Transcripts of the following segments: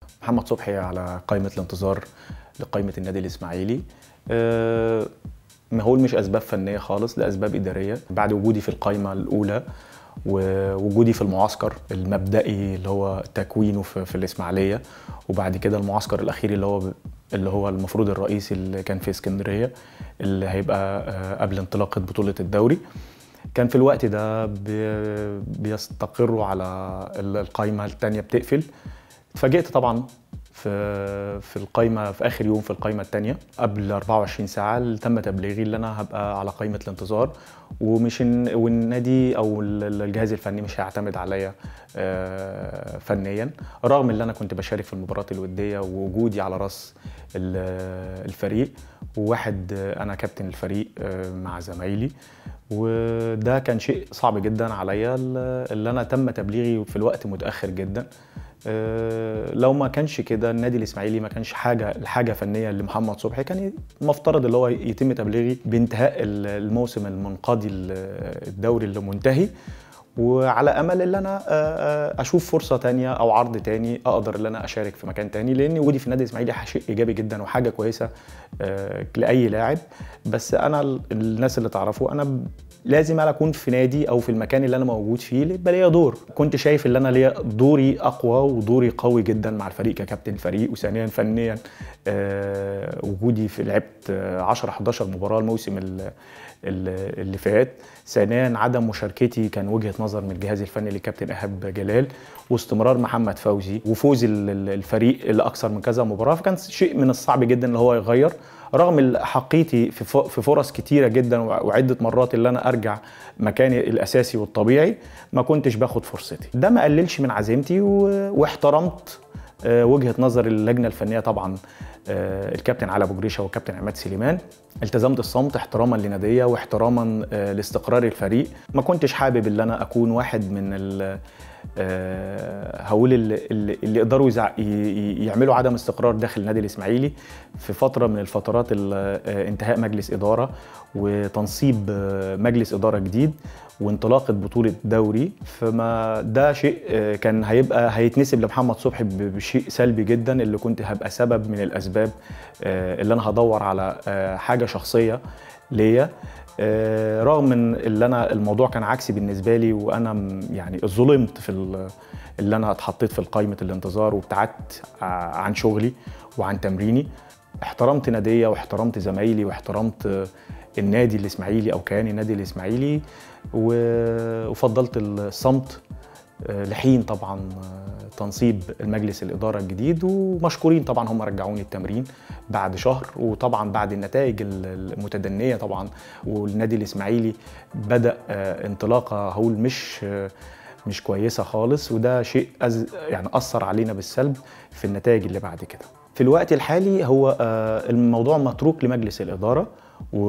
محمد صبحي على قائمه الانتظار لقائمه النادي الاسماعيلي أه ما هو مش اسباب فنيه خالص لاسباب اداريه بعد وجودي في القائمه الاولى ووجودي في المعسكر المبدئي اللي هو تكوينه في, في الاسماعيليه وبعد كده المعسكر الاخير اللي هو اللي هو المفروض الرئيسي اللي كان في اسكندريه اللي هيبقى قبل انطلاقه بطوله الدوري كان في الوقت ده بيستقروا على القائمه الثانيه بتقفل اتفاجئت طبعا في في القائمه في اخر يوم في القائمه الثانيه قبل 24 ساعه تم تبليغي ان انا هبقى على قائمه الانتظار ومش والنادي او الجهاز الفني مش هيعتمد عليا فنيا رغم ان انا كنت بشارك في المباريات الوديه ووجودي على راس الفريق وواحد انا كابتن الفريق مع زمايلي وده كان شيء صعب جدا عليا اللي انا تم تبليغي في الوقت متاخر جدا لو ما كانش كده النادي الاسماعيلي ما كانش حاجه الحاجه فنيه لمحمد صبحي كان المفترض اللي هو يتم تبليغي بانتهاء الموسم المنقضي الدوري اللي منتهي وعلى امل ان انا اشوف فرصه تانية او عرض تاني اقدر ان انا اشارك في مكان تاني لان وجودي في النادي الاسماعيلي شيء ايجابي جدا وحاجه كويسه لاي لاعب بس انا الناس اللي تعرفه انا لازم انا اكون في نادي او في المكان اللي انا موجود فيه يبقى ليا دور كنت شايف ان انا ليا دوري اقوى ودوري قوي جدا مع الفريق ككابتن الفريق وثانيا فنيا أه وجودي في لعبت 10 11 مباراه الموسم اللي فات ثانيا عدم مشاركتي كان وجهه نظر من الجهاز الفني للكابتن ايهاب جلال واستمرار محمد فوزي وفوز الفريق لاكثر من كذا مباراه فكان شيء من الصعب جدا ان هو يغير رغم حقيتي في فرص كتيره جدا وعده مرات اللي انا ارجع مكاني الاساسي والطبيعي ما كنتش باخد فرصتي ده ما قللش من عزيمتي واحترمت وجهه نظر اللجنه الفنيه طبعا الكابتن علي ابو جريشه والكابتن عماد سليمان التزمت الصمت احتراما لناديه واحتراما لاستقرار الفريق ما كنتش حابب ان انا اكون واحد من هقول اللي, اللي يقدروا يعملوا عدم استقرار داخل النادي الاسماعيلي في فتره من الفترات انتهاء مجلس اداره وتنصيب مجلس اداره جديد وانطلاقه بطوله دوري فما ده شيء كان هيبقى هيتنسب لمحمد صبحي بشيء سلبي جدا اللي كنت هبقى سبب من الاسباب اللي انا هدور على حاجه شخصيه ليا رغم ان اللي انا الموضوع كان عكسي بالنسبه لي وانا يعني ظلمت في اللي انا اتحطيت في قائمه الانتظار وابتعدت عن شغلي وعن تمريني احترمت ناديه واحترمت زمايلي واحترمت النادي الاسماعيلي او كيان النادي الاسماعيلي وفضلت الصمت لحين طبعا تنصيب المجلس الاداره الجديد ومشكورين طبعا هم رجعوني التمرين بعد شهر وطبعا بعد النتائج المتدنيه طبعا والنادي الاسماعيلي بدا انطلاقه هقول مش مش كويسه خالص وده شيء يعني اثر علينا بالسلب في النتائج اللي بعد كده في الوقت الحالي هو الموضوع متروك لمجلس الاداره و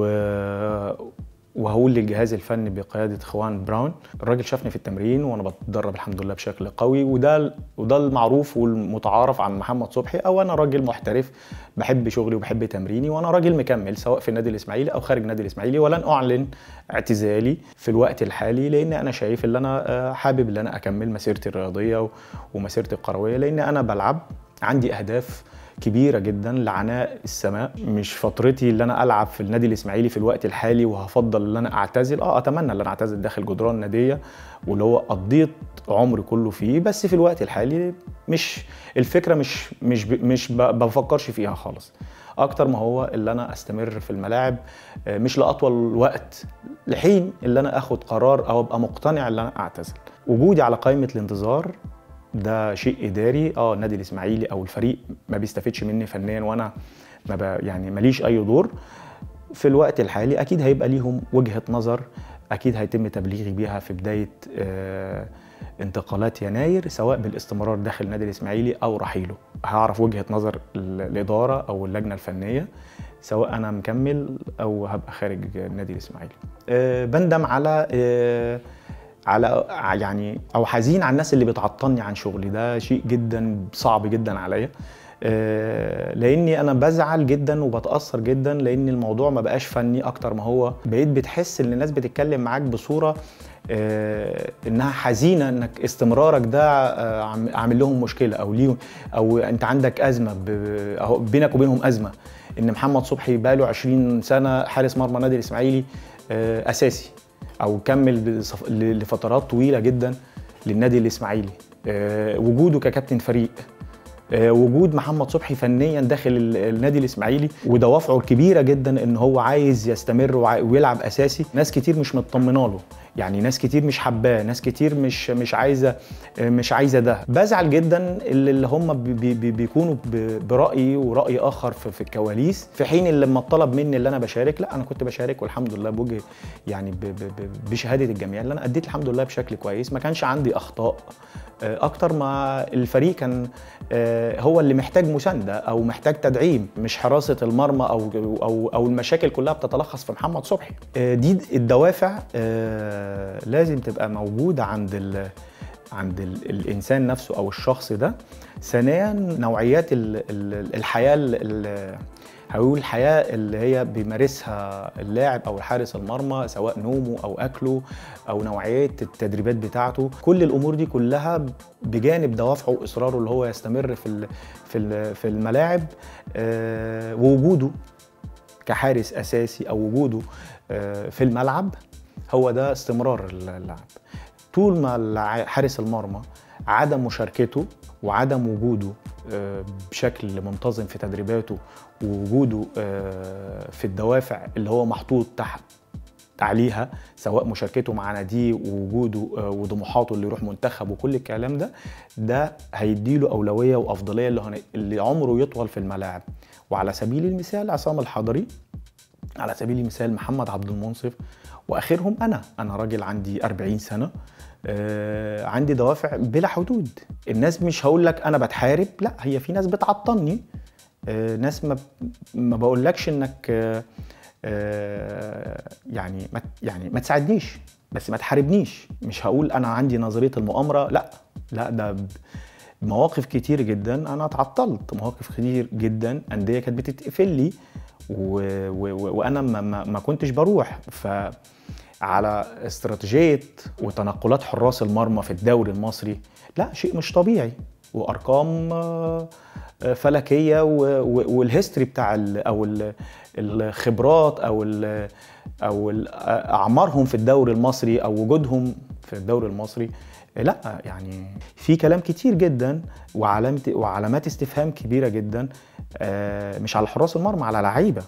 وهقول للجهاز الفني بقياده خوان براون الراجل شافني في التمرين وانا بتدرب الحمد لله بشكل قوي وده وده المعروف والمتعارف عن محمد صبحي او انا راجل محترف بحب شغلي وبحب تمريني وانا راجل مكمل سواء في النادي الاسماعيلي او خارج النادي الاسماعيلي ولن اعلن اعتزالي في الوقت الحالي لان انا شايف ان انا حابب ان انا اكمل مسيرتي الرياضيه ومسيرتي الكرويه لان انا بلعب عندي اهداف كبيره جدا لعناء السماء مش فترتي اللي انا العب في النادي الاسماعيلي في الوقت الحالي وهفضل ان انا اعتزل اه اتمنى ان انا اعتزل داخل جدران الناديه واللي هو قضيت عمري كله فيه بس في الوقت الحالي مش الفكره مش مش مش بفكرش فيها خالص اكتر ما هو اللي انا استمر في الملاعب مش لاطول وقت لحين اللي انا اخد قرار او ابقى مقتنع ان انا اعتزل وجودي على قائمه الانتظار ده شيء اداري اه النادي الاسماعيلي او الفريق ما بيستفدش مني فنيا وانا ما ب... يعني ماليش اي دور في الوقت الحالي اكيد هيبقى ليهم وجهه نظر اكيد هيتم تبليغي بيها في بدايه آه انتقالات يناير سواء بالاستمرار داخل النادي الاسماعيلي او رحيله هعرف وجهه نظر الاداره او اللجنه الفنيه سواء انا مكمل او هبقى خارج النادي الاسماعيلي آه بندم على آه على يعني او حزين على الناس اللي بتعطلني عن شغلي ده شيء جدا صعب جدا عليا لاني انا بزعل جدا وبتاثر جدا لان الموضوع ما بقاش فني اكتر ما هو بقيت بتحس ان الناس بتتكلم معاك بصوره آه، انها حزينه انك استمرارك ده آه، عم- عامل لهم مشكله او ليهم او انت عندك ازمه ب- أهو بينك وبينهم ازمه ان محمد صبحي بقاله 20 سنه حارس مرمى النادي الاسماعيلي آه، اساسي او كمل بصف- ل- لفترات طويله جدا للنادي الاسماعيلي آه، وجوده ككابتن فريق آه، وجود محمد صبحي فنيا داخل ال- النادي الاسماعيلي ودوافعه الكبيره جدا ان هو عايز يستمر وع- ويلعب اساسي ناس كتير مش مطمنه له يعني ناس كتير مش حباه ناس كتير مش مش عايزه آه، مش عايزه ده بزعل جدا اللي اللي هم بي- بي- بي- بيكونوا ب- برايي وراي اخر في, في الكواليس في حين اللي لما طلب مني اللي انا بشارك لا انا كنت بشارك والحمد لله بوجه يعني ب- ب- ب- بشهاده الجميع اللي انا اديت الحمد لله بشكل كويس ما كانش عندي اخطاء آه، اكتر ما الفريق كان آه، هو اللي محتاج مسانده او محتاج تدعيم مش حراسه المرمى او او او المشاكل كلها بتتلخص في محمد صبحي آه، دي الدوافع آه، لازم تبقى موجوده عند ال عند ال الانسان نفسه او الشخص ده ثانيا نوعيات ال ال الحياه ال- ال- هقول الحياه اللي هي بيمارسها اللاعب او حارس المرمى سواء نومه او اكله او نوعيه التدريبات بتاعته كل الامور دي كلها بجانب دوافعه واصراره اللي هو يستمر في ال- في ال- في الملاعب آه، ووجوده كحارس اساسي او وجوده آه، في الملعب هو ده استمرار اللعب طول ما الع- حارس المرمى عدم مشاركته وعدم وجوده آه، بشكل منتظم في تدريباته ووجوده آه، في الدوافع اللي هو محطوط تحت عليها سواء مشاركته مع ناديه ووجوده آه، وطموحاته اللي يروح منتخب وكل الكلام ده ده هيديله اولويه وافضليه اللي, هن... اللي عمره يطول في الملاعب وعلى سبيل المثال عصام الحضري على سبيل المثال محمد عبد المنصف واخرهم انا انا راجل عندي 40 سنه آه عندي دوافع بلا حدود الناس مش هقول لك انا بتحارب لا هي في ناس بتعطلني آه ناس ما ما بقولكش انك آه آه يعني ما يعني ما تساعدنيش بس ما تحاربنيش مش هقول انا عندي نظريه المؤامره لا لا ده ب- مواقف كتير جدا انا اتعطلت مواقف كتير جدا انديه كانت بتتقفل لي و... و... و... وانا ما... ما... ما كنتش بروح ف على استراتيجيه وتنقلات حراس المرمى في الدوري المصري لا شيء مش طبيعي وارقام آه، آه، فلكيه و... و... والهيستوري بتاع ال... او ال... الخبرات او ال... او ال- اعمارهم في الدوري المصري او وجودهم في الدوري المصري لا يعني في كلام كتير جدا وعلامة وعلامات استفهام كبيره جدا آه، مش على حراس المرمى على لعيبه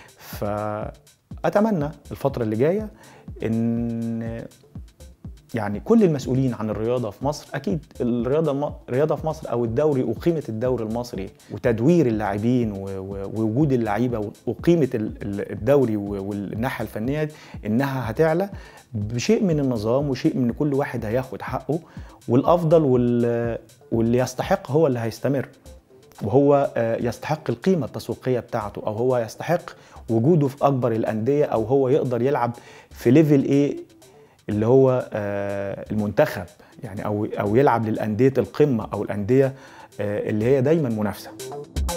فاتمنى الفتره اللي جايه ان يعني كل المسؤولين عن الرياضه في مصر اكيد الرياضه الم... الرياضه في مصر او الدوري وقيمه الدوري المصري وتدوير اللاعبين و... و... ووجود اللعيبه وقيمه ال- ال- الدوري و- والناحيه الفنيه دي، انها هتعلى بشيء من النظام وشيء من كل واحد هياخد حقه والافضل وال... واللي يستحق هو اللي هيستمر وهو آه، يستحق القيمة التسويقية بتاعته أو هو يستحق وجوده في أكبر الأندية أو هو يقدر يلعب في ليفل إيه اللي هو آه، المنتخب يعني أو أو يلعب للأندية القمة أو الأندية آه، اللي هي دايما منافسة